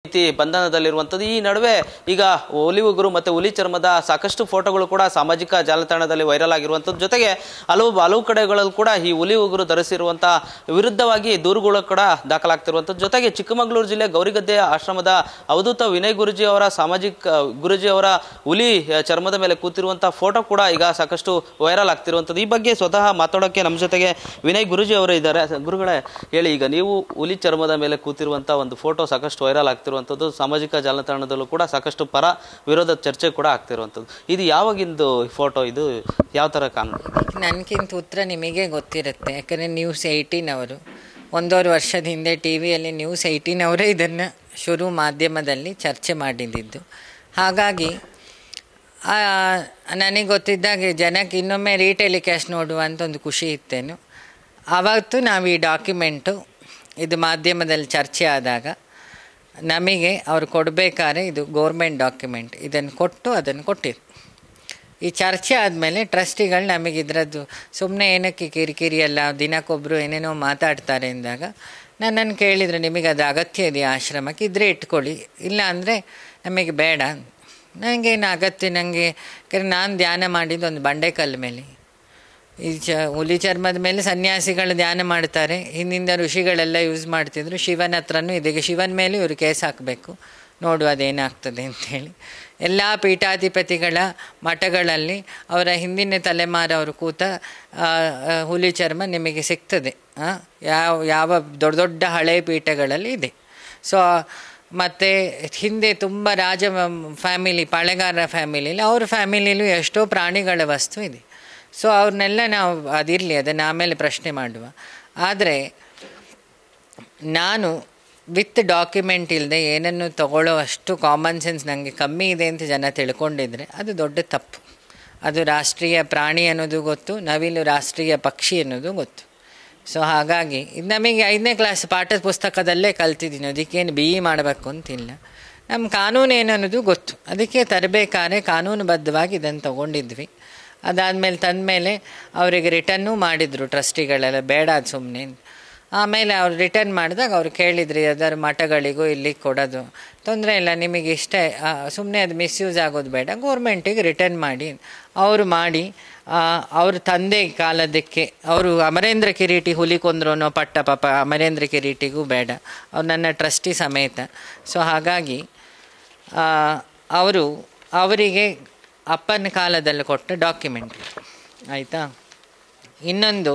ರೀತಿ ಬಂಧನದಲ್ಲಿರುವಂಥದ್ದು ಈ ನಡುವೆ ಈಗ ಹುಲಿ ಉಗುರು ಮತ್ತು ಹುಲಿ ಚರ್ಮದ ಸಾಕಷ್ಟು ಫೋಟೋಗಳು ಕೂಡ ಸಾಮಾಜಿಕ ಜಾಲತಾಣದಲ್ಲಿ ವೈರಲ್ ಆಗಿರುವಂಥದ್ದು ಜೊತೆಗೆ ಹಲವು ಹಲವು ಕಡೆಗಳಲ್ಲೂ ಕೂಡ ಈ ಹುಲಿ ಉಗುರು ಧರಿಸಿರುವಂಥ ವಿರುದ್ಧವಾಗಿ ದೂರುಗಳು ಕೂಡ ದಾಖಲಾಗ್ತಿರುವಂಥದ್ದು ಜೊತೆಗೆ ಚಿಕ್ಕಮಗಳೂರು ಜಿಲ್ಲೆ ಗೌರಿಗದ್ದೆಯ ಆಶ್ರಮದ ಅವಧೂತ ವಿನಯ್ ಗುರುಜಿ ಅವರ ಸಾಮಾಜಿಕ ಗುರುಜಿ ಅವರ ಹುಲಿ ಆ, ಚರ್ಮದ ಮೇಲೆ ಕೂತಿರುವಂಥ ಫೋಟೋ ಕೂಡ ಈಗ ಸಾಕಷ್ಟು ವೈರಲ್ ಆಗ್ತಿರುವಂಥದ್ದು ಈ ಬಗ್ಗೆ ಸ್ವತಃ ಮಾತಾಡೋಕ್ಕೆ ನಮ್ಮ ಜೊತೆಗೆ ವಿನಯ್ ಗುರುಜಿ ಅವರು ಇದ್ದಾರೆ ಸ- ಗುರುಗಳೇ ಹೇಳಿ ಈಗ ನೀವು ಹುಲಿ ಚರ್ಮದ ಮೇಲೆ ಕೂತಿರುವಂಥ ಒಂದು ಫೋಟೋ ಸಾಕಷ್ಟು ವೈರಲ್ ಆಗ್ತಿರುವಂಥದ್ದು ಸಾಮಾಜಿಕ ಜಾಲತಾಣದಲ್ಲೂ ಕೂಡ ಸಾಕಷ್ಟು ಪರ ವಿರೋಧ ಚರ್ಚೆ ಕೂಡ ಆಗ್ತಿರುವಂಥದ್ದು ಇದು ಯಾವಾಗಿಂದು ಫೋಟೋ ಇದು ಯಾವ ಥರ ಕಾನೂನು ನನಗಿಂತ ಉತ್ತರ ನಿಮಗೆ ಗೊತ್ತಿರುತ್ತೆ ಯಾಕಂದರೆ ನ್ಯೂಸ್ ಏಯ್ಟೀನ್ ಅವರು ಒಂದೂವರೆ ವರ್ಷದ ಹಿಂದೆ ಟಿ ವಿಯಲ್ಲಿ ನ್ಯೂಸ್ ಏಯ್ಟೀನ್ ಅವರೇ ಇದನ್ನು ಶುರು ಮಾಧ್ಯಮದಲ್ಲಿ ಚರ್ಚೆ ಮಾಡಿದ್ದು ಹಾಗಾಗಿ ಆ, ನನಗೆ ಗೊತ್ತಿದ್ದಾಗೆ ಜನಕ್ಕೆ ಇನ್ನೊಮ್ಮೆ ರೀಟೆಲಿಕಾಸ್ಟ್ ನೋಡುವ ಅಂತ ಒಂದು ಖುಷಿ ಇತ್ತೇನು ಆವತ್ತು ನಾವು ಈ ಡಾಕ್ಯುಮೆಂಟು ಇದು ಮಾಧ್ಯಮದಲ್ಲಿ ಚರ್ಚೆ ಆದಾಗ ನಮಗೆ ಅವ್ರು ಕೊಡಬೇಕಾದ್ರೆ ಇದು ಗೋರ್ಮೆಂಟ್ ಡಾಕ್ಯುಮೆಂಟ್ ಇದನ್ನು ಕೊಟ್ಟು ಅದನ್ನು ಕೊಟ್ಟಿರು ಈ ಚರ್ಚೆ ಆದಮೇಲೆ ಟ್ರಸ್ಟಿಗಳು ನಮಗೆ ಇದರದ್ದು ಸುಮ್ಮನೆ ಏನಕ್ಕೆ ಕಿರಿಕಿರಿ ಅಲ್ಲ ದಿನಕ್ಕೊಬ್ಬರು ಏನೇನೋ ಮಾತಾಡ್ತಾರೆ ಅಂದಾಗ ನನ್ನನ್ನು ಕೇಳಿದರು ನಿಮಗೆ ಅದು ಅಗತ್ಯ ಇದೆಯಾ ಆಶ್ರಮಕ್ಕೆ ಇದ್ರೆ ಇಟ್ಕೊಳ್ಳಿ ಇಲ್ಲ ಅಂದರೆ ನಮಗೆ ಬೇಡ ನನಗೇನು ಅಗತ್ಯ ನನಗೆ ಯಾಕಂದ್ರೆ ನಾನು ಧ್ಯಾನ ಮಾಡಿದ್ದು ಒಂದು ಬಂಡೆಕಲ್ಲು ಮೇಲೆ ಈ ಚ ಹುಲಿ ಚರ್ಮದ ಮೇಲೆ ಸನ್ಯಾಸಿಗಳು ಧ್ಯಾನ ಮಾಡ್ತಾರೆ ಹಿಂದಿಂದ ಋಷಿಗಳೆಲ್ಲ ಯೂಸ್ ಮಾಡ್ತಿದ್ರು ಶಿವನ ಹತ್ರನೂ ಇದೀಗ ಶಿವನ ಮೇಲೆ ಇವರು ಕೇಸ್ ಹಾಕಬೇಕು ನೋಡು ಅದೇನಾಗ್ತದೆ ಅಂತೇಳಿ ಎಲ್ಲ ಪೀಠಾಧಿಪತಿಗಳ ಮಠಗಳಲ್ಲಿ ಅವರ ಹಿಂದಿನ ತಲೆಮಾರವರು ಕೂತ ಆ, ಆ, ಹುಲಿ ಚರ್ಮ ನಿಮಗೆ ಸಿಗ್ತದೆ ಆ, ಯಾವ ಯಾವ ದೊಡ್ಡ ದೊಡ್ಡ ಹಳೆ ಪೀಠಗಳಲ್ಲಿ ಇದೆ ಸೊ ಮತ್ತು ಹಿಂದೆ ತುಂಬ ರಾಜ ಫ್ಯಾಮಿಲಿ ಪಾಳೆಗಾರರ ಫ್ಯಾಮಿಲಿಲಿ ಅವ್ರ ಫ್ಯಾಮಿಲಿಲೂ ಎಷ್ಟೋ ಪ್ರಾಣಿಗಳ ವಸ್ತು ಇದೆ ಸೊ ಅವ್ರನ್ನೆಲ್ಲ ನಾವು ಅದಿರಲಿ ಅದನ್ನು ಆಮೇಲೆ ಪ್ರಶ್ನೆ ಮಾಡುವ ಆದರೆ ನಾನು ವಿತ್ ಡಾಕ್ಯುಮೆಂಟ್ ಇಲ್ಲದೆ ಏನನ್ನು ತಗೊಳ್ಳೋ ಅಷ್ಟು ಕಾಮನ್ ಸೆನ್ಸ್ ನನಗೆ ಕಮ್ಮಿ ಇದೆ ಅಂತ ಜನ ತಿಳ್ಕೊಂಡಿದ್ರೆ ಅದು ದೊಡ್ಡ ತಪ್ಪು ಅದು ರಾಷ್ಟ್ರೀಯ ಪ್ರಾಣಿ ಅನ್ನೋದು ಗೊತ್ತು ನವಿಲು ರಾಷ್ಟ್ರೀಯ ಪಕ್ಷಿ ಅನ್ನೋದು ಗೊತ್ತು ಸೊ ಹಾಗಾಗಿ ಇದು ನಮಗೆ ಐದನೇ ಕ್ಲಾಸ್ ಪಾಠ ಪುಸ್ತಕದಲ್ಲೇ ಕಲ್ತಿದ್ದೀನಿ ಅದಕ್ಕೇನು ಬಿ ಇ ಮಾಡಬೇಕು ಅಂತಿಲ್ಲ ನಮ್ಮ ಕಾನೂನು ಏನು ಅನ್ನೋದು ಗೊತ್ತು ಅದಕ್ಕೆ ತರಬೇಕಾದ್ರೆ ಕಾನೂನುಬದ್ಧವಾಗಿ ಇದನ್ನು ತೊಗೊಂಡಿದ್ವಿ ಅದಾದಮೇಲೆ ತಂದಮೇಲೆ ಅವರಿಗೆ ರಿಟರ್ನೂ ಮಾಡಿದರು ಟ್ರಸ್ಟಿಗಳೆಲ್ಲ ಬೇಡ ಅದು ಸುಮ್ಮನೆ ಆಮೇಲೆ ಅವ್ರು ರಿಟರ್ನ್ ಮಾಡಿದಾಗ ಅವ್ರು ಕೇಳಿದ್ರಿ ಅದರ ಮಠಗಳಿಗೂ ಇಲ್ಲಿಗೆ ಕೊಡೋದು ತೊಂದರೆ ಇಲ್ಲ ನಿಮಗೆ ಇಷ್ಟ ಸುಮ್ಮನೆ ಅದು ಮಿಸ್ಯೂಸ್ ಆಗೋದು ಬೇಡ ಗೋರ್ಮೆಂಟಿಗೆ ರಿಟರ್ನ್ ಮಾಡಿ ಅವರು ಮಾಡಿ ಆ, ಅವ್ರ ತಂದೆ ಕಾಲದಕ್ಕೆ ಅವರು ಅಮರೇಂದ್ರ ಕಿರೀಟಿ ಹುಲಿ ಕೊಂದ್ರು ಅನ್ನೋ ಪಟ್ಟ ಪಾಪ ಅಮರೇಂದ್ರ ಕಿರೀಟಿಗೂ ಬೇಡ ಅವ್ರು ನನ್ನ ಟ್ರಸ್ಟಿ ಸಮೇತ ಸೊ ಹಾಗಾಗಿ ಆ, ಅವರು ಅವರಿಗೆ ಅಪ್ಪನ ಕಾಲದಲ್ಲಿ ಕೊಟ್ಟ ಡಾಕ್ಯುಮೆಂಟ್ ಆಯಿತಾ ಇನ್ನೊಂದು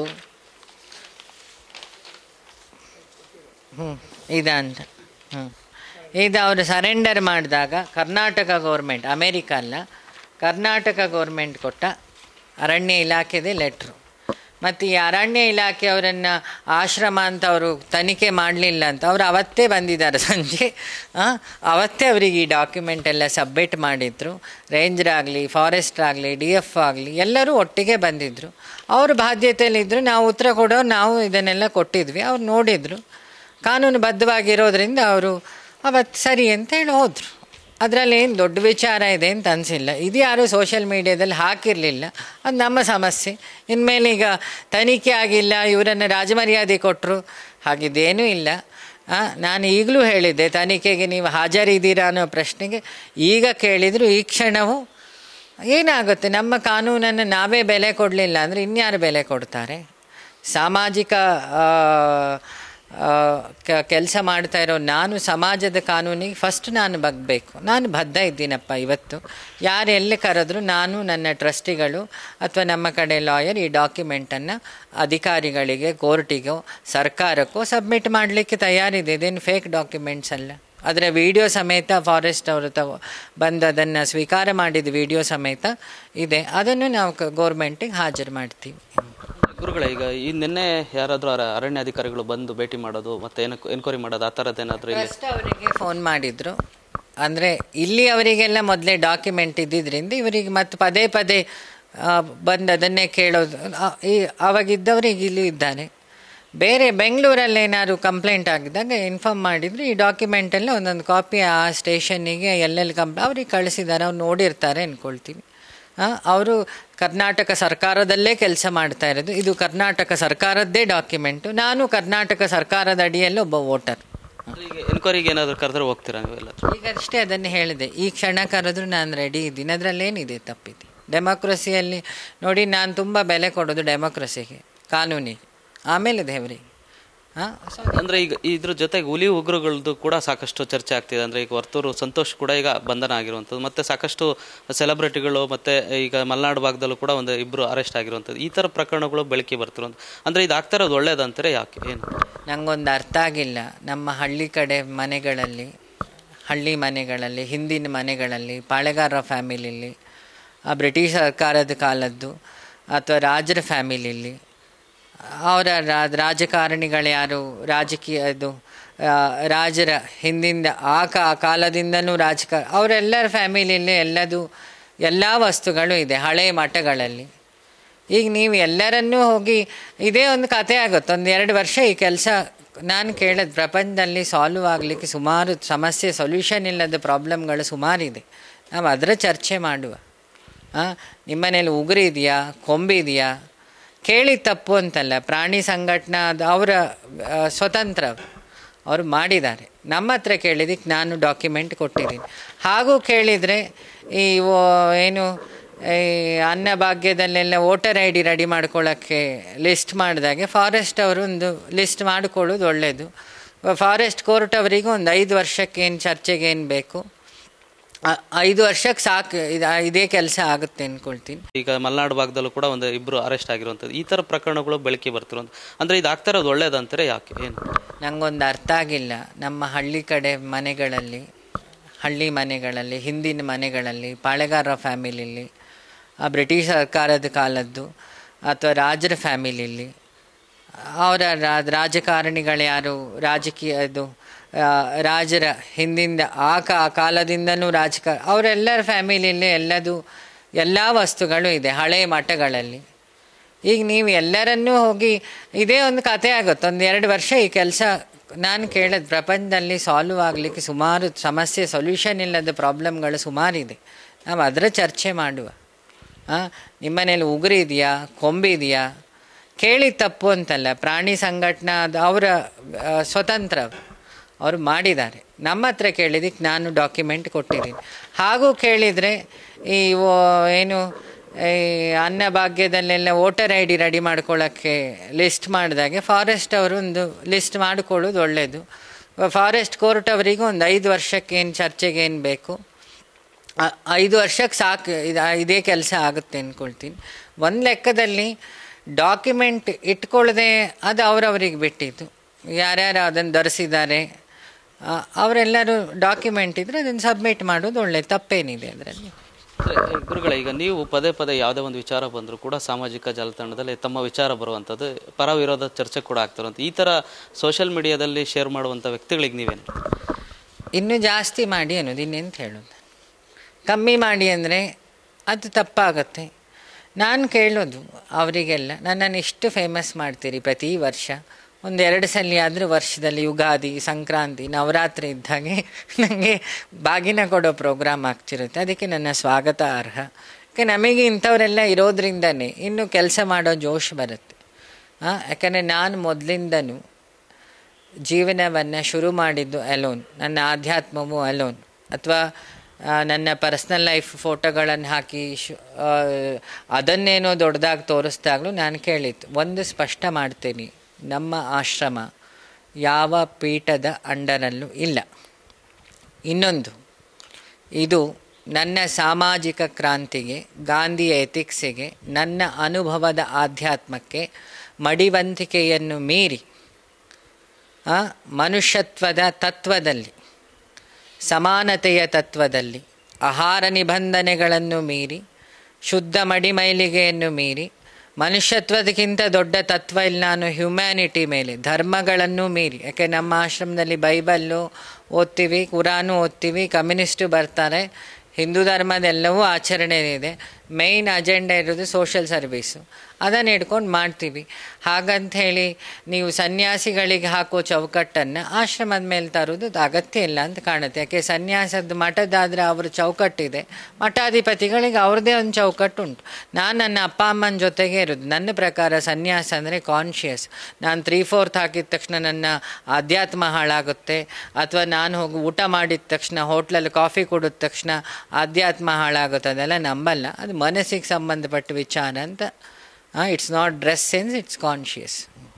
ಹ್ಞೂ ಇದಂತ ಹ್ಞೂ ಇದು ಅವರು ಸರೆಂಡರ್ ಮಾಡಿದಾಗ ಕರ್ನಾಟಕ ಗೌರ್ಮೆಂಟ್ ಅಮೇರಿಕ ಅಲ್ಲ ಕರ್ನಾಟಕ ಗೌರ್ಮೆಂಟ್ ಕೊಟ್ಟ ಅರಣ್ಯ ಇಲಾಖೆದೇ ಲೆಟ್ರು ಮತ್ತು ಈ ಅರಣ್ಯ ಇಲಾಖೆಯವರನ್ನು ಆಶ್ರಮ ಅಂತ ಅವರು ತನಿಖೆ ಮಾಡಲಿಲ್ಲ ಅಂತ ಅವರು ಅವತ್ತೇ ಬಂದಿದ್ದಾರೆ ಸಂಜೆ ಆ, ಅವತ್ತೇ ಅವರಿಗೆ ಈ ಡಾಕ್ಯುಮೆಂಟ್ ಎಲ್ಲ ಸಬ್ಮಿಟ್ ಮಾಡಿದ್ರು ರೇಂಜರ್ ಆಗಲಿ ಫಾರೆಸ್ಟ್ ಆಗಲಿ ಡಿ ಎಫ್ ಆಗಲಿ ಎಲ್ಲರೂ ಒಟ್ಟಿಗೆ ಬಂದಿದ್ದರು ಅವ್ರ ಬಾಧ್ಯತೆಯಲ್ಲಿದ್ದರು ನಾವು ಉತ್ತರ ಕೊಡೋ ನಾವು ಇದನ್ನೆಲ್ಲ ಕೊಟ್ಟಿದ್ವಿ ಅವ್ರು ನೋಡಿದರು ಕಾನೂನು ಬದ್ಧವಾಗಿರೋದ್ರಿಂದ ಅವರು ಅವತ್ತು ಸರಿ ಅಂತ ಹೇಳಿ ಹೋದರು ಅದರಲ್ಲಿ ಏನು ದೊಡ್ಡ ವಿಚಾರ ಇದೆ ಅಂತ ಅನಿಸಿಲ್ಲ ಇದು ಯಾರು ಸೋಷಿಯಲ್ ಮೀಡಿಯಾದಲ್ಲಿ ಹಾಕಿರಲಿಲ್ಲ ಅದು ನಮ್ಮ ಸಮಸ್ಯೆ ಇನ್ಮೇಲೆ ಈಗ ತನಿಖೆ ಆಗಿಲ್ಲ ಇವರನ್ನು ರಾಜಮರ್ಯಾದೆ ಕೊಟ್ಟರು ಹಾಗಿದ್ದೇನೂ ಇಲ್ಲ ಆ, ನಾನು ಈಗಲೂ ಹೇಳಿದ್ದೆ ತನಿಖೆಗೆ ನೀವು ಹಾಜರಿದ್ದೀರಾ ಅನ್ನೋ ಪ್ರಶ್ನೆಗೆ ಈಗ ಕೇಳಿದರು ಈ ಕ್ಷಣವೂ ಏನಾಗುತ್ತೆ ನಮ್ಮ ಕಾನೂನನ್ನು ನಾವೇ ಬೆಲೆ ಕೊಡಲಿಲ್ಲ ಅಂದರೆ ಇನ್ಯಾರು ಬೆಲೆ ಕೊಡ್ತಾರೆ ಸಾಮಾಜಿಕ ಕೆಲಸ ಮಾಡ್ತಾ ಇರೋ ನಾನು ಸಮಾಜದ ಕಾನೂನಿಗೆ ಫಸ್ಟ್ ನಾನು ಬಗ್ಬೇಕು ನಾನು ಬದ್ಧ ಇದ್ದೀನಪ್ಪ ಇವತ್ತು ಯಾರು ಎಲ್ಲಿ ಕರೆದ್ರು ನಾನು ನನ್ನ ಟ್ರಸ್ಟಿಗಳು ಅಥವಾ ನಮ್ಮ ಕಡೆ ಲಾಯರ್ ಈ ಡಾಕ್ಯುಮೆಂಟನ್ನು ಅಧಿಕಾರಿಗಳಿಗೆ ಕೋರ್ಟಿಗೋ ಸರ್ಕಾರಕ್ಕೋ ಸಬ್ಮಿಟ್ ಮಾಡಲಿಕ್ಕೆ ತಯಾರಿದೆ ಇದೇನು ಫೇಕ್ ಡಾಕ್ಯುಮೆಂಟ್ಸ್ ಅಲ್ಲ ಅದರ ವಿಡಿಯೋ ಸಮೇತ ಫಾರೆಸ್ಟ್ ಅವರು ತಗೋ ಬಂದು ಅದನ್ನು ಸ್ವೀಕಾರ ಮಾಡಿದ ವಿಡಿಯೋ ಸಮೇತ ಇದೆ ಅದನ್ನು ನಾವು ಗೌರ್ಮೆಂಟಿಗೆ ಹಾಜರು ಮಾಡ್ತೀವಿ ಗುರುಗಳೇ ಈಗ ಈ ನಿನ್ನೆ ಯಾರಾದರೂ ಅರಣ್ಯ ಅಧಿಕಾರಿಗಳು ಬಂದು ಭೇಟಿ ಮಾಡೋದು ಮತ್ತೆ ಎನ್ಕ್ವೈರಿ ಮಾಡೋದು ಆ ಥರದ್ದು ಏನಾದರೂ ಇಲ್ಲಿ ಫಸ್ಟ್ ಅವರಿಗೆ ಫೋನ್ ಮಾಡಿದ್ರು ಅಂದರೆ ಇಲ್ಲಿ ಅವರಿಗೆಲ್ಲ ಮೊದಲೇ ಡಾಕ್ಯುಮೆಂಟ್ ಇದ್ದಿದ್ದರಿಂದ ಇವರಿಗೆ ಮತ್ತೆ ಪದೇ ಪದೇ ಆ, ಬಂದು ಅದನ್ನೇ ಕೇಳೋದು ಆ, ಈ ಅವಾಗಿದ್ದವ್ರಿಗೆ ಇಲ್ಲಿ ಇದ್ದಾನೆ ಬೇರೆ ಬೆಂಗಳೂರಲ್ಲಿ ಏನಾದ್ರು ಕಂಪ್ಲೇಂಟ್ ಆಗಿದ್ದಾಗ ಇನ್ಫಾರ್ಮ್ ಮಾಡಿದ್ರು ಈ ಡಾಕ್ಯುಮೆಂಟೆಲ್ಲ ಒಂದೊಂದು ಕಾಪಿ ಆ ಸ್ಟೇಷನ್ನಿಗೆ ಎಲ್ಲೆಲ್ಲಿ ಕಂಪ್ ಅವ್ರಿಗೆ ಕಳಿಸಿದ್ದಾರೆ ಅವ್ರು ನೋಡಿರ್ತಾರೆ ಅಂದ್ಕೊಳ್ತೀವಿ ಅವರು ಕರ್ನಾಟಕ ಸರ್ಕಾರದಲ್ಲೇ ಕೆಲಸ ಮಾಡ್ತಾ ಇರೋದು ಇದು ಕರ್ನಾಟಕ ಸರ್ಕಾರದ್ದೇ ಡಾಕ್ಯುಮೆಂಟು ನಾನು ಕರ್ನಾಟಕ ಸರ್ಕಾರದ ಅಡಿಯಲ್ಲಿ ಒಬ್ಬ ವೋಟರ್ ಈಗ ಎನ್ಕ್ವೈರಿಗೆ ಏನಾದರೂ ಕರೆದ್ರೆ ಹೋಗ್ತೀರಾ ನೀವೆಲ್ಲ ಈಗ ಅಷ್ಟೇ ಅದನ್ನು ಹೇಳಿದೆ ಈ ಕ್ಷಣ ಕರೆದ್ರು ನಾನು ರೆಡಿ ಇದ್ದೀನಿ ಅದರಲ್ಲೇನಿದೆ ತಪ್ಪಿದೆ ಡೆಮೋಕ್ರಸಿಯಲ್ಲಿ ನೋಡಿ ನಾನು ತುಂಬ ಬೆಲೆ ಕೊಡೋದು ಡೆಮೋಕ್ರಸಿಗೆ ಕಾನೂನಿಗೆ ಆಮೇಲೆ ದೇವರಿಗೆ ಹಾಂ ಸೊ ಅಂದ್ರೆ ಈಗ ಇದ್ರ ಜೊತೆಗೆ ಹುಲಿ ಉಗ್ರಗಳದ್ದು ಕೂಡ ಸಾಕಷ್ಟು ಚರ್ಚೆ ಆಗ್ತಿದೆ ಅಂದ್ರೆ ಈಗ ವರ್ತೂರು ಸಂತೋಷ್ ಕೂಡ ಈಗ ಬಂಧನ ಆಗಿರುವಂಥದ್ದು ಮತ್ತೆ ಸಾಕಷ್ಟು ಸೆಲೆಬ್ರಿಟಿಗಳು ಮತ್ತೆ ಈಗ ಮಲೆನಾಡು ಭಾಗದಲ್ಲೂ ಕೂಡ ಒಂದು ಇಬ್ರು ಅರೆಸ್ಟ್ ಆಗಿರುವಂಥದ್ದು ಈ ಥರ ಪ್ರಕರಣಗಳು ಬೆಳಕಿ ಬರ್ತಿರುವಂಥ ಅಂದ್ರೆ ಇದು ಆಗ್ತಾ ಇರೋದು ಒಳ್ಳೇದಂತಾರೆ ಯಾಕೆ ಏನು ನನಗೊಂದು ಅರ್ಥ ಆಗಿಲ್ಲ ನಮ್ಮ ಹಳ್ಳಿ ಕಡೆ ಮನೆಗಳಲ್ಲಿ ಹಳ್ಳಿ ಮನೆಗಳಲ್ಲಿ ಹಿಂದಿನ ಮನೆಗಳಲ್ಲಿ ಪಾಳೆಗಾರರ ಫ್ಯಾಮಿಲಿಲಿ ಆ ಬ್ರಿಟಿಷ್ ಸರ್ಕಾರದ ಕಾಲದ್ದು ಅಥವಾ ರಾಜರ ಫ್ಯಾಮಿಲಿಲಿ ಅವರ ರಾ- ರಾಜಕಾರಣಿಗಳು ಯಾರು ರಾಜಕೀಯ ಇದು ಆ, ರಾಜರ ಹಿಂದಿಂದ ಆ ಕಾ ಕಾಲದಿಂದನೂ ರಾಜಕಾರ ಅವರೆಲ್ಲರ ಫ್ಯಾಮಿಲಿಯಲ್ಲಿ ಎಲ್ಲದು ಎಲ್ಲ ವಸ್ತುಗಳು ಇದೆ ಹಳೆಯ ಮಠಗಳಲ್ಲಿ ಈಗ ನೀವು ಎಲ್ಲರನ್ನೂ ಹೋಗಿ ಇದೇ ಒಂದು ಕತೆ ಆಗುತ್ತೆ ಒಂದು ಎರಡು ವರ್ಷ ಈ ಕೆಲಸ ನಾನು ಕೇಳಿದ ಪ್ರಪಂಚದಲ್ಲಿ ಸಾಲ್ವ್ ಆಗಲಿಕ್ಕೆ ಸುಮಾರು ಸಮಸ್ಯೆ ಸೊಲ್ಯೂಷನ್ ಇಲ್ಲದ ಪ್ರಾಬ್ಲಮ್ಗಳು ಸುಮಾರಿದೆ ನಾವು ಅದರ ಚರ್ಚೆ ಮಾಡುವ ಹಾಂ ನಿಮ್ಮನೇಲಿ ಉಗುರಿದೆಯಾ ಕೊಂಬಿದೆಯಾ ಕೇಳಿ ತಪ್ಪು ಅಂತಲ್ಲ ಪ್ರಾಣಿ ಸಂಘಟನಾ ಅದು ಅವರ ಆ, ಸ್ವತಂತ್ರ ಅವರು ಮಾಡಿದ್ದಾರೆ ನಮ್ಮ ಹತ್ರ ಕೇಳಿದ್ದಕ್ಕೆ ನಾನು ಡಾಕ್ಯುಮೆಂಟ್ ಕೊಟ್ಟಿದ್ದೀನಿ ಹಾಗೂ ಕೇಳಿದರೆ ಈ ಓ- ಏನು ಈ ಅನ್ನಭಾಗ್ಯದಲ್ಲೆಲ್ಲ ವೋಟರ್ ಐ ಡಿ ರೆಡಿ ಮಾಡ್ಕೊಳ್ಳೋಕ್ಕೆ ಲಿಸ್ಟ್ ಮಾಡಿದಾಗೆ ಫಾರೆಸ್ಟ್ ಅವರು ಒಂದು ಲಿಸ್ಟ್ ಮಾಡಿಕೊಳ್ಳೋದು ಒಳ್ಳೆಯದು ಫಾರೆಸ್ಟ್ ಕೋರ್ಟ್ ಅವರಿಗೆ ಒಂದು ಐದು ವರ್ಷಕ್ಕೆ ಏನು ಚರ್ಚೆಗೆ ಏನು ಬೇಕು ಆ- ಐದು ವರ್ಷಕ್ಕೆ ಸಾಕು ಇದು ಇದೇ ಕೆಲಸ ಆಗುತ್ತೆ ಅಂದ್ಕೊಳ್ತೀನಿ ಈಗ ಮಲೆನಾಡು ಭಾಗದಲ್ಲೂ ಕೂಡ ಒಂದು ಇಬ್ರು ಅರೆಸ್ಟ್ ಆಗಿರುವಂಥದ್ದು ಈ ಥರ ಪ್ರಕರಣಗಳು ಬೆಳಕಿ ಬರ್ತಿರುವಂಥ ಅಂದ್ರೆ ಇದು ಆಗ್ತಾ ಇರೋದು ಒಳ್ಳೇದಂತಾರೆ ಯಾಕೆ ಏನು ನನಗೊಂದು ಅರ್ಥ ಆಗಿಲ್ಲ ನಮ್ಮ ಹಳ್ಳಿ ಕಡೆ ಮನೆಗಳಲ್ಲಿ ಹಳ್ಳಿ ಮನೆಗಳಲ್ಲಿ ಹಿಂದಿನ ಮನೆಗಳಲ್ಲಿ ಪಾಳೆಗಾರರ ಫ್ಯಾಮಿಲಿಲಿ ಆ ಬ್ರಿಟಿಷ್ ಸರ್ಕಾರದ ಕಾಲದ್ದು ಅಥವಾ ರಾಜರ ಫ್ಯಾಮಿಲಿಲಿ ಅವರ ರಾ- ರಾಜಕಾರಣಿಗಳು ಯಾರು ರಾಜಕೀಯ ಇದು ಆ, ರಾಜರ ಹಿಂದಿಂದ ಆ ಕಾ ಕಾಲದಿಂದನೂ ರಾಜಕಾರ ಅವರೆಲ್ಲರ ಫ್ಯಾಮಿಲಿಯಲ್ಲಿ ಎಲ್ಲದು ಎಲ್ಲ ವಸ್ತುಗಳು ಇದೆ ಹಳೆಯ ಮಠಗಳಲ್ಲಿ ಈಗ ನೀವು ಎಲ್ಲರನ್ನೂ ಹೋಗಿ ಇದೇ ಒಂದು ಕತೆ ಆಗುತ್ತೆ ಒಂದು ಎರಡು ವರ್ಷ ಈ ಕೆಲಸ ನಾನು ಕೇಳಿದ ಪ್ರಪಂಚದಲ್ಲಿ ಸಾಲ್ವ್ ಆಗಲಿಕ್ಕೆ ಸುಮಾರು ಸಮಸ್ಯೆ ಸೊಲ್ಯೂಷನ್ ಇಲ್ಲದ ಪ್ರಾಬ್ಲಮ್ಗಳು ಸುಮಾರಿದೆ ನಾವು ಅದರ ಚರ್ಚೆ ಮಾಡುವ ಹಾಂ ನಿಮ್ಮನೇಲಿ ಉಗುರಿದೆಯಾ ಕೊಂಬಿದೆಯಾ ಕೇಳಿ ತಪ್ಪು ಅಂತಲ್ಲ ಪ್ರಾಣಿ ಸಂಘಟನಾ ಅದು ಅವರ ಆ, ಸ್ವತಂತ್ರ ಅವರು ಮಾಡಿದ್ದಾರೆ ನಮ್ಮ ಹತ್ರ ಕೇಳಿದ್ದಕ್ಕೆ ನಾನು ಡಾಕ್ಯುಮೆಂಟ್ ಕೊಟ್ಟಿದ್ದೀನಿ ಹಾಗೂ ಕೇಳಿದರೆ ಈ ಓ- ಏನು ಈ ಅನ್ನಭಾಗ್ಯದಲ್ಲೆಲ್ಲ ವೋಟರ್ ಐ ಡಿ ರೆಡಿ ಮಾಡ್ಕೊಳ್ಳೋಕ್ಕೆ ಲಿಸ್ಟ್ ಮಾಡಿದಾಗೆ ಫಾರೆಸ್ಟ್ ಅವರು ಒಂದು ಲಿಸ್ಟ್ ಮಾಡಿಕೊಳ್ಳೋದು ಒಳ್ಳೆಯದು ಫಾರೆಸ್ಟ್ ಕೋರ್ಟ್ ಅವರಿಗೆ ಒಂದು ಐದು ವರ್ಷಕ್ಕೆ ಏನು ಚರ್ಚೆಗೆ ಏನು ಬೇಕು ಆ- ಐದು ವರ್ಷಕ್ಕೆ ಸಾಕು ಇದು ಇದೇ ಕೆಲಸ ಆಗುತ್ತೆ ಅಂದ್ಕೊಳ್ತೀನಿ ಒಂದು ಲೆಕ್ಕದಲ್ಲಿ ಡಾಕ್ಯುಮೆಂಟ್ ಇಟ್ಕೊಳ್ಳದೆ ಅದು ಅವರವರಿಗೆ ಬಿಟ್ಟಿತ್ತು ಯಾರ್ಯಾರು ಅದನ್ನು ಧರಿಸಿದ್ದಾರೆ ಆ, ಅವರೆಲ್ಲರೂ ಡಾಕ್ಯುಮೆಂಟ್ ಇದ್ದರೆ ಅದನ್ನು ಸಬ್ಮಿಟ್ ಮಾಡೋದು ಒಳ್ಳೆ ತಪ್ಪೇನಿದೆ ಅದರಲ್ಲಿ ಅಂದ್ರೆ, ಗುರುಗಳೇ ಈಗ ನೀವು ಪದೇ ಪದೇ ಯಾವುದೇ ಒಂದು ವಿಚಾರ ಬಂದರೂ ಕೂಡ ಸಾಮಾಜಿಕ ಜಾಲತಾಣದಲ್ಲಿ ತಮ್ಮ ವಿಚಾರ ಬರುವಂಥದ್ದು ಪರ ವಿರೋಧ ಚರ್ಚೆ ಕೂಡ ಆಗ್ತಿರುವಂಥ ಈ ಥರ ಸೋಷಿಯಲ್ ಮೀಡಿಯಾದಲ್ಲಿ ಶೇರ್ ಮಾಡುವಂಥ ವ್ಯಕ್ತಿಗಳಿಗೆ ನೀವೇನು ಇನ್ನೂ ಜಾಸ್ತಿ ಮಾಡಿ ಅನ್ನೋದು ಇನ್ನೆಂತ ಹೇಳೋದು ಕಮ್ಮಿ ಮಾಡಿ ಅಂದರೆ ಅದು ತಪ್ಪಾಗತ್ತೆ ನಾನು ಕೇಳೋದು ಅವರಿಗೆಲ್ಲ ನನ್ನನ್ನು ಇಷ್ಟು ಫೇಮಸ್ ಮಾಡ್ತೀರಿ ಪ್ರತಿ ವರ್ಷ ಒಂದು ಎರಡು ಸಲ ಆದರೂ ವರ್ಷದಲ್ಲಿ ಯುಗಾದಿ ಸಂಕ್ರಾಂತಿ ನವರಾತ್ರಿ ಇದ್ದಾಗೆ ನನಗೆ ಬಾಗಿನ ಕೊಡೋ ಪ್ರೋಗ್ರಾಮ್ ಆಗ್ತಿರುತ್ತೆ ಅದಕ್ಕೆ ನನ್ನ ಸ್ವಾಗತ ಅರ್ಹ ಯಾಕೆ ನಮಗೆ ಇಂಥವರೆಲ್ಲ ಇರೋದ್ರಿಂದನೇ ಇನ್ನೂ ಕೆಲಸ ಮಾಡೋ ಜೋಶ್ ಬರುತ್ತೆ ಹಾಂ ಯಾಕಂದರೆ ನಾನು ಮೊದಲಿಂದನೂ ಜೀವನವನ್ನು ಶುರು ಮಾಡಿದ್ದು ಅಲೋನ್ ನನ್ನ ಆಧ್ಯಾತ್ಮವು ಅಲೋನ್ ಅಥವಾ ನನ್ನ ಪರ್ಸ್ನಲ್ ಲೈಫ್ ಫೋಟೋಗಳನ್ನು ಹಾಕಿ ಶು ಆ, ಅದನ್ನೇನೋ ದೊಡ್ಡದಾಗಿ ತೋರಿಸ್ದಾಗಲೂ ನಾನು ಕೇಳಿತ್ತು ಒಂದು ಸ್ಪಷ್ಟ ಮಾಡ್ತೀನಿ ನಮ್ಮ ಆಶ್ರಮ ಯಾವ ಪೀಠದ ಅಂಡರಲ್ಲೂ ಇಲ್ಲ ಇನ್ನೊಂದು ಇದು ನನ್ನ ಸಾಮಾಜಿಕ ಕ್ರಾಂತಿಗೆ ಗಾಂಧಿಯ ಎಥಿಕ್ಸಿಗೆ ನನ್ನ ಅನುಭವದ ಆಧ್ಯಾತ್ಮಕ್ಕೆ ಮಡಿವಂತಿಕೆಯನ್ನು ಮೀರಿ ಆ, ಮನುಷ್ಯತ್ವದ ತತ್ವದಲ್ಲಿ ಸಮಾನತೆಯ ತತ್ವದಲ್ಲಿ ಆಹಾರ ನಿಬಂಧನೆಗಳನ್ನು ಮೀರಿ ಶುದ್ಧ ಮಡಿಮೈಲಿಗೆಯನ್ನು ಮೀರಿ ಮನುಷ್ಯತ್ವದಕ್ಕಿಂತ ದೊಡ್ಡ ತತ್ವ ಇಲ್ಲ ನಾನು ಹ್ಯುಮ್ಯಾನಿಟಿ ಮೇಲೆ ಧರ್ಮಗಳನ್ನು ಮೀರಿ ಯಾಕೆ ನಮ್ಮ ಆಶ್ರಮದಲ್ಲಿ ಬೈಬಲ್ಲು ಓದ್ತೀವಿ ಕುರಾನು ಓದ್ತೀವಿ ಕಮ್ಯುನಿಸ್ಟು ಬರ್ತಾರೆ ಹಿಂದೂ ಧರ್ಮದೆಲ್ಲವೂ ಆಚರಣೆ ಇದೆ ಮೇಯ್ನ್ ಅಜೆಂಡಾ ಇರೋದು ಸೋಷಲ್ ಸರ್ವೀಸು ಅದನ್ನು ಇಟ್ಕೊಂಡು ಮಾಡ್ತೀವಿ ಹಾಗಂತ ಹೇಳಿ ನೀವು ಸನ್ಯಾಸಿಗಳಿಗೆ ಹಾಕೋ ಚೌಕಟ್ಟನ್ನು ಆಶ್ರಮದ ಮೇಲೆ ತರೋದು ಅದು ಅಗತ್ಯ ಇಲ್ಲ ಅಂತ ಕಾಣುತ್ತೆ ಯಾಕೆ ಸನ್ಯಾಸದ ಮಠದಾದರೆ ಅವ್ರ ಚೌಕಟ್ಟಿದೆ ಮಠಾಧಿಪತಿಗಳಿಗೆ ಅವ್ರದ್ದೇ ಒಂದು ಚೌಕಟ್ಟು ಉಂಟು ನಾನು ನನ್ನ ಅಪ್ಪ ಅಮ್ಮನ ಜೊತೆಗೆ ಇರೋದು ನನ್ನ ಪ್ರಕಾರ ಸನ್ಯಾಸ ಅಂದರೆ ಕಾನ್ಷಿಯಸ್ ನಾನು ತ್ರೀ ಫೋರ್ತ್ ಹಾಕಿದ ತಕ್ಷಣ ನನ್ನ ಅಧ್ಯಾತ್ಮ ಹಾಳಾಗುತ್ತೆ ಅಥವಾ ನಾನು ಹೋಗಿ ಊಟ ಮಾಡಿದ ತಕ್ಷಣ ಹೋಟ್ಲಲ್ಲಿ ಕಾಫಿ ಕುಡಿದ ತಕ್ಷಣ ಅಧ್ಯಾತ್ಮ ಹಾಳಾಗುತ್ತೆ ಅದೆಲ್ಲ ನಂಬಲ್ಲ ಅದು ಮನಸ್ಸಿಗೆ ಸಂಬಂಧಪಟ್ಟ ವಿಚಾರ ಅಂತ it's not dress sense it's conscious